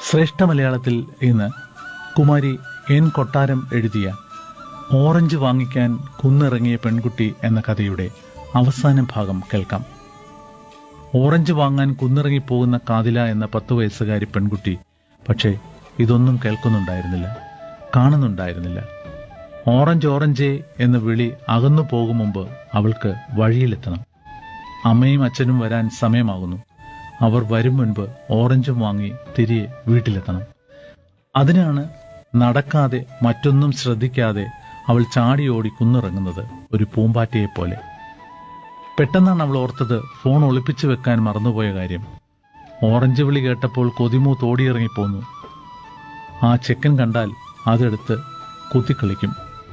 ശ്രേഷ്ഠ മലയാളത്തിൽ ഇന്ന് കുമാരി എൻ കൊട്ടാരം എഴുതിയ ഓറഞ്ച് വാങ്ങിക്കാൻ കുന്നിറങ്ങിയ പെൺകുട്ടി എന്ന കഥയുടെ അവസാന ഭാഗം കേൾക്കാം ഓറഞ്ച് വാങ്ങാൻ കുന്നിറങ്ങി പോകുന്ന കാതില എന്ന പത്തു വയസ്സുകാരി പെൺകുട്ടി പക്ഷേ ഇതൊന്നും കേൾക്കുന്നുണ്ടായിരുന്നില്ല കാണുന്നുണ്ടായിരുന്നില്ല ഓറഞ്ച് ഓറഞ്ചേ എന്ന് വിളി അകന്നു പോകും മുമ്പ് അവൾക്ക് വഴിയിലെത്തണം അമ്മയും അച്ഛനും വരാൻ സമയമാകുന്നു അവർ വരും മുൻപ് ഓറഞ്ചും വാങ്ങി തിരികെ വീട്ടിലെത്തണം അതിനാണ് നടക്കാതെ മറ്റൊന്നും ശ്രദ്ധിക്കാതെ അവൾ ചാടിയോടി കുന്നിറങ്ങുന്നത് ഒരു പൂമ്പാറ്റയെ പോലെ പെട്ടെന്നാണ് അവൾ ഓർത്തത് ഫോൺ ഒളിപ്പിച്ചു വെക്കാൻ മറന്നുപോയ കാര്യം ഓറഞ്ച് വിളി കേട്ടപ്പോൾ കൊതിമൂ തോടിയിറങ്ങിപ്പോന്നു ആ ചെക്കൻ കണ്ടാൽ അതെടുത്ത് കുത്തിക്കളിക്കും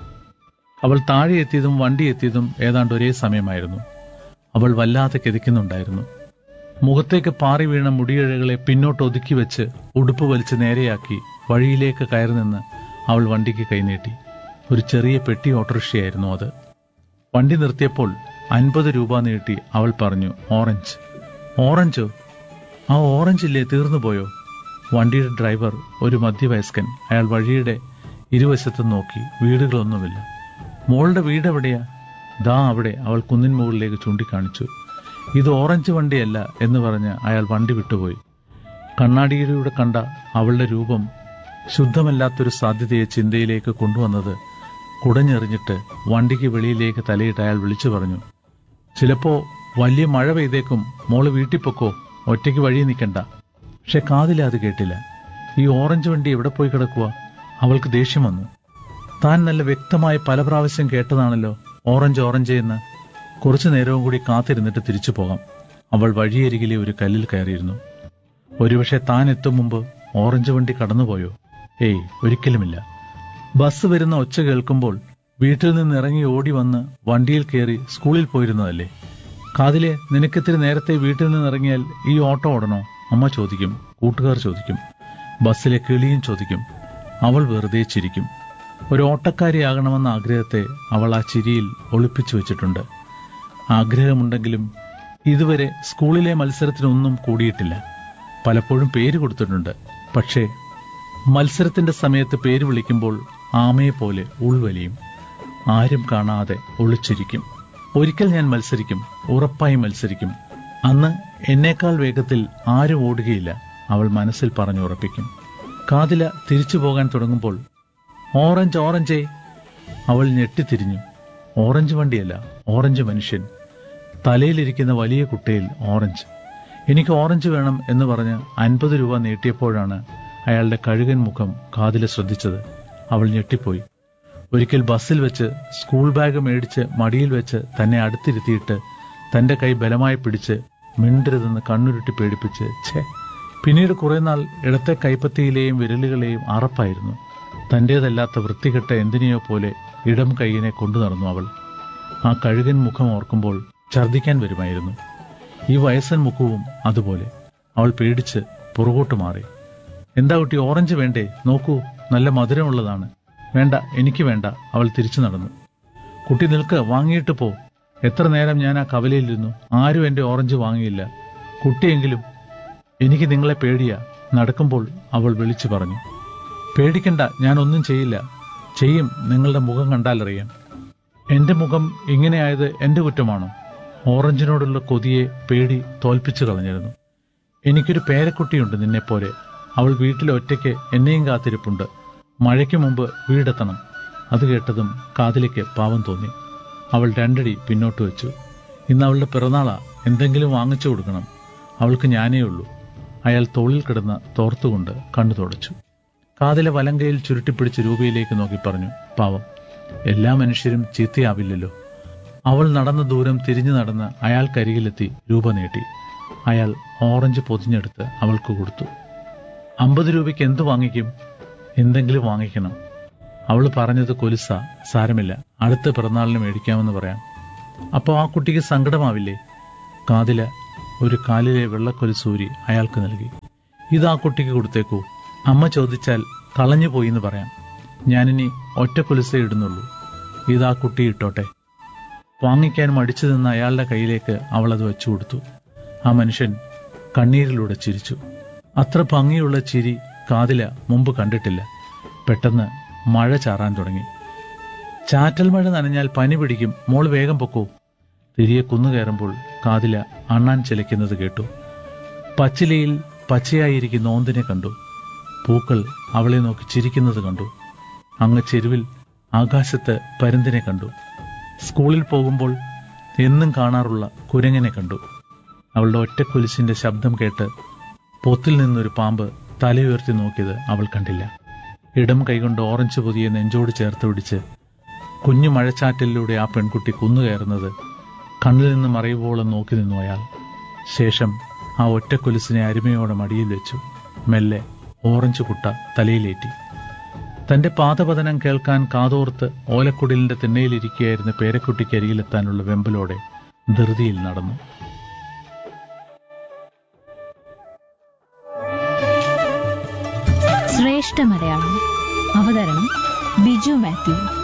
അവൾ താഴെ എത്തിയതും വണ്ടി എത്തിയതും ഏതാണ്ട് ഒരേ സമയമായിരുന്നു അവൾ വല്ലാതെ കിതയ്ക്കുന്നുണ്ടായിരുന്നു മുഖത്തേക്ക് പാറി വീണ മുടിയിഴകളെ പിന്നോട്ട് ഒതുക്കി വെച്ച് ഉടുപ്പ് വലിച്ച് നേരെയാക്കി വഴിയിലേക്ക് കയറി നിന്ന് അവൾ വണ്ടിക്ക് കൈനീട്ടി ഒരു ചെറിയ പെട്ടി ഓട്ടോറിക്ഷയായിരുന്നു അത് വണ്ടി നിർത്തിയപ്പോൾ അൻപത് രൂപ നീട്ടി അവൾ പറഞ്ഞു ഓറഞ്ച് ഓറഞ്ചോ ആ ഓറഞ്ച് ഇല്ലേ തീർന്നുപോയോ വണ്ടിയുടെ ഡ്രൈവർ ഒരു മധ്യവയസ്കൻ അയാൾ വഴിയുടെ ഇരുവശത്തും നോക്കി വീടുകളൊന്നുമില്ല മോളുടെ വീട് എവിടെയാ ദാ അവിടെ അവൾ കുന്നിൻ മുകളിലേക്ക് ചൂണ്ടിക്കാണിച്ചു ഇത് ഓറഞ്ച് വണ്ടിയല്ല എന്ന് പറഞ്ഞ് അയാൾ വണ്ടി വിട്ടുപോയി കണ്ണാടിയിലൂടെ കണ്ട അവളുടെ രൂപം ശുദ്ധമല്ലാത്തൊരു സാധ്യതയെ ചിന്തയിലേക്ക് കൊണ്ടുവന്നത് കുടഞ്ഞെറിഞ്ഞിട്ട് വണ്ടിക്ക് വെളിയിലേക്ക് തലയിട്ട് അയാൾ വിളിച്ചു പറഞ്ഞു ചിലപ്പോ വലിയ മഴ പെയ്തേക്കും മോള് വീട്ടിൽ പൊക്കോ ഒറ്റയ്ക്ക് വഴി നിൽക്കണ്ട പക്ഷെ കാതില അത് കേട്ടില്ല ഈ ഓറഞ്ച് വണ്ടി എവിടെ പോയി കിടക്കുക അവൾക്ക് ദേഷ്യം വന്നു താൻ നല്ല വ്യക്തമായി പല പ്രാവശ്യം കേട്ടതാണല്ലോ ഓറഞ്ച് ഓറഞ്ച് എന്ന് കുറച്ചു നേരവും കൂടി കാത്തിരുന്നിട്ട് തിരിച്ചു പോകാം അവൾ വഴിയരികിലെ ഒരു കല്ലിൽ കയറിയിരുന്നു ഒരുപക്ഷെ താൻ എത്തും മുമ്പ് ഓറഞ്ച് വണ്ടി കടന്നുപോയോ ഏയ് ഒരിക്കലുമില്ല ബസ് വരുന്ന ഒച്ച കേൾക്കുമ്പോൾ വീട്ടിൽ നിന്ന് ഇറങ്ങി ഓടി വന്ന് വണ്ടിയിൽ കയറി സ്കൂളിൽ പോയിരുന്നതല്ലേ കാതിലെ നിനക്കിത്തിരി നേരത്തെ വീട്ടിൽ നിന്ന് ഇറങ്ങിയാൽ ഈ ഓട്ടോ ഓടണോ അമ്മ ചോദിക്കും കൂട്ടുകാർ ചോദിക്കും ബസ്സിലെ കിളിയും ചോദിക്കും അവൾ വെറുതെ ചിരിക്കും ഒരു ഓട്ടക്കാരിയാകണമെന്ന ആഗ്രഹത്തെ അവൾ ആ ചിരിയിൽ ഒളിപ്പിച്ചു വെച്ചിട്ടുണ്ട് ആഗ്രഹമുണ്ടെങ്കിലും ഇതുവരെ സ്കൂളിലെ മത്സരത്തിനൊന്നും കൂടിയിട്ടില്ല പലപ്പോഴും പേര് കൊടുത്തിട്ടുണ്ട് പക്ഷേ മത്സരത്തിന്റെ സമയത്ത് പേര് വിളിക്കുമ്പോൾ ആമയെ പോലെ ഉൾവലിയും ആരും കാണാതെ ഒളിച്ചിരിക്കും ഒരിക്കൽ ഞാൻ മത്സരിക്കും ഉറപ്പായി മത്സരിക്കും അന്ന് എന്നേക്കാൾ വേഗത്തിൽ ആരും ഓടുകയില്ല അവൾ മനസ്സിൽ പറഞ്ഞുറപ്പിക്കും കാതില തിരിച്ചു പോകാൻ തുടങ്ങുമ്പോൾ ഓറഞ്ച് ഓറഞ്ചേ അവൾ ഞെട്ടിത്തിരിഞ്ഞു ഓറഞ്ച് വണ്ടിയല്ല ഓറഞ്ച് മനുഷ്യൻ തലയിലിരിക്കുന്ന വലിയ കുട്ടയിൽ ഓറഞ്ച് എനിക്ക് ഓറഞ്ച് വേണം എന്ന് പറഞ്ഞ് അൻപത് രൂപ നീട്ടിയപ്പോഴാണ് അയാളുടെ കഴുകൻ മുഖം കാതിലെ ശ്രദ്ധിച്ചത് അവൾ ഞെട്ടിപ്പോയി ഒരിക്കൽ ബസ്സിൽ വെച്ച് സ്കൂൾ ബാഗ് മേടിച്ച് മടിയിൽ വെച്ച് തന്നെ അടുത്തിരുത്തിയിട്ട് തന്റെ കൈ ബലമായി പിടിച്ച് മിണ്ടരുതെന്ന് കണ്ണുരുട്ടി പേടിപ്പിച്ച് ഛേ പിന്നീട് കുറെ നാൾ ഇടത്തെ കൈപ്പത്തിയിലെയും വിരലുകളെയും അറപ്പായിരുന്നു തന്റേതല്ലാത്ത വൃത്തികെട്ട എന്തിനെയോ പോലെ ഇടം കൈയിനെ കൊണ്ടു നടന്നു അവൾ ആ കഴുകൻ മുഖം ഓർക്കുമ്പോൾ ഛർദിക്കാൻ വരുമായിരുന്നു ഈ വയസ്സൻ മുഖവും അതുപോലെ അവൾ പേടിച്ച് പുറകോട്ട് മാറി എന്താ കുട്ടി ഓറഞ്ച് വേണ്ടേ നോക്കൂ നല്ല മധുരമുള്ളതാണ് വേണ്ട എനിക്ക് വേണ്ട അവൾ തിരിച്ചു നടന്നു കുട്ടി നിൽക്ക് വാങ്ങിയിട്ട് പോ എത്ര നേരം ഞാൻ ആ കവലയിലിരുന്നു ആരും എന്റെ ഓറഞ്ച് വാങ്ങിയില്ല കുട്ടിയെങ്കിലും എനിക്ക് നിങ്ങളെ പേടിയാ നടക്കുമ്പോൾ അവൾ വിളിച്ചു പറഞ്ഞു പേടിക്കണ്ട ഞാൻ ഒന്നും ചെയ്യില്ല ചെയ്യും നിങ്ങളുടെ മുഖം കണ്ടാലറിയാം എന്റെ മുഖം ഇങ്ങനെയായത് എന്റെ കുറ്റമാണോ ഓറഞ്ചിനോടുള്ള കൊതിയെ പേടി തോൽപ്പിച്ചു കളഞ്ഞിരുന്നു എനിക്കൊരു പേരക്കുട്ടിയുണ്ട് നിന്നെപ്പോലെ അവൾ വീട്ടിൽ ഒറ്റയ്ക്ക് എന്നെയും കാത്തിരിപ്പുണ്ട് മഴയ്ക്ക് മുമ്പ് വീടെത്തണം അത് കേട്ടതും കാതിലേക്ക് പാവം തോന്നി അവൾ രണ്ടടി പിന്നോട്ട് വെച്ചു ഇന്ന് അവളുടെ പിറന്നാളാ എന്തെങ്കിലും വാങ്ങിച്ചു കൊടുക്കണം അവൾക്ക് ഞാനേ ഉള്ളൂ അയാൾ തോളിൽ കിടന്ന് തോർത്തുകൊണ്ട് കണ്ണു തുടച്ചു കാതിലെ വലങ്കയിൽ ചുരുട്ടിപ്പിടിച്ച് രൂപയിലേക്ക് നോക്കി പറഞ്ഞു പാവം എല്ലാ മനുഷ്യരും ചീത്തയാവില്ലല്ലോ അവൾ നടന്ന ദൂരം തിരിഞ്ഞു നടന്ന് അയാൾക്കരികിലെത്തി രൂപ നീട്ടി അയാൾ ഓറഞ്ച് പൊതിഞ്ഞെടുത്ത് അവൾക്ക് കൊടുത്തു അമ്പത് രൂപയ്ക്ക് എന്തു വാങ്ങിക്കും എന്തെങ്കിലും വാങ്ങിക്കണം അവൾ പറഞ്ഞത് കൊലുസ സാരമില്ല അടുത്ത പിറന്നാളിന് മേടിക്കാമെന്ന് പറയാം അപ്പോൾ ആ കുട്ടിക്ക് സങ്കടമാവില്ലേ കാതില ഒരു കാലിലെ വെള്ളക്കൊലുസൂരി അയാൾക്ക് നൽകി ഇത് ആ കുട്ടിക്ക് കൊടുത്തേക്കൂ അമ്മ ചോദിച്ചാൽ കളഞ്ഞു പോയി എന്ന് പറയാം ഞാനിനി ഒറ്റ കൊലുസേ ഇടുന്നുള്ളൂ ഇത് ആ കുട്ടി ഇട്ടോട്ടെ വാങ്ങിക്കാൻ മടിച്ചു നിന്ന അയാളുടെ കയ്യിലേക്ക് അവൾ അത് വെച്ചു കൊടുത്തു ആ മനുഷ്യൻ കണ്ണീരിലൂടെ ചിരിച്ചു അത്ര ഭംഗിയുള്ള ചിരി കാതില മുമ്പ് കണ്ടിട്ടില്ല പെട്ടെന്ന് മഴ ചാറാൻ തുടങ്ങി ചാറ്റൽ മഴ നനഞ്ഞാൽ പനി പിടിക്കും മോൾ വേഗം പൊക്കോ തിരികെ കുന്നു കയറുമ്പോൾ കാതില അണ്ണാൻ ചിലയ്ക്കുന്നത് കേട്ടു പച്ചിലയിൽ പച്ചയായിരിക്കുന്ന ഓന്തിനെ കണ്ടു പൂക്കൾ അവളെ നോക്കി ചിരിക്കുന്നത് കണ്ടു അങ്ങ് ചെരുവിൽ ആകാശത്ത് പരുന്തിനെ കണ്ടു സ്കൂളിൽ പോകുമ്പോൾ എന്നും കാണാറുള്ള കുരങ്ങനെ കണ്ടു അവളുടെ ഒറ്റക്കുലിശിന്റെ ശബ്ദം കേട്ട് പൊത്തിൽ നിന്നൊരു പാമ്പ് തലയുയർത്തി നോക്കിയത് അവൾ കണ്ടില്ല ഇടം കൈകൊണ്ട് ഓറഞ്ച് പൊതിയെ നെഞ്ചോട് ചേർത്ത് പിടിച്ച് കുഞ്ഞു മഴച്ചാറ്റലിലൂടെ ആ പെൺകുട്ടി കുന്നുകയറുന്നത് കണ്ണിൽ നിന്ന് മറയുവോളം നോക്കി നിന്നു അയാൾ ശേഷം ആ ഒറ്റക്കൊലുസിനെ അരുമയോടെ മടിയിൽ വെച്ചു മെല്ലെ ഓറഞ്ച് കുട്ട തലയിലേറ്റി തന്റെ പാദപതനം കേൾക്കാൻ കാതോർത്ത് ഓലക്കുടിലിന്റെ തിണ്ണയിലിരിക്കുകയായിരുന്ന പേരക്കുട്ടിക്ക് അരികിലെത്താനുള്ള വെമ്പലോടെ ധൃതിയിൽ നടന്നു ശ്രേഷ്ഠ മലയാളം അവതരണം ബിജു മാത്യു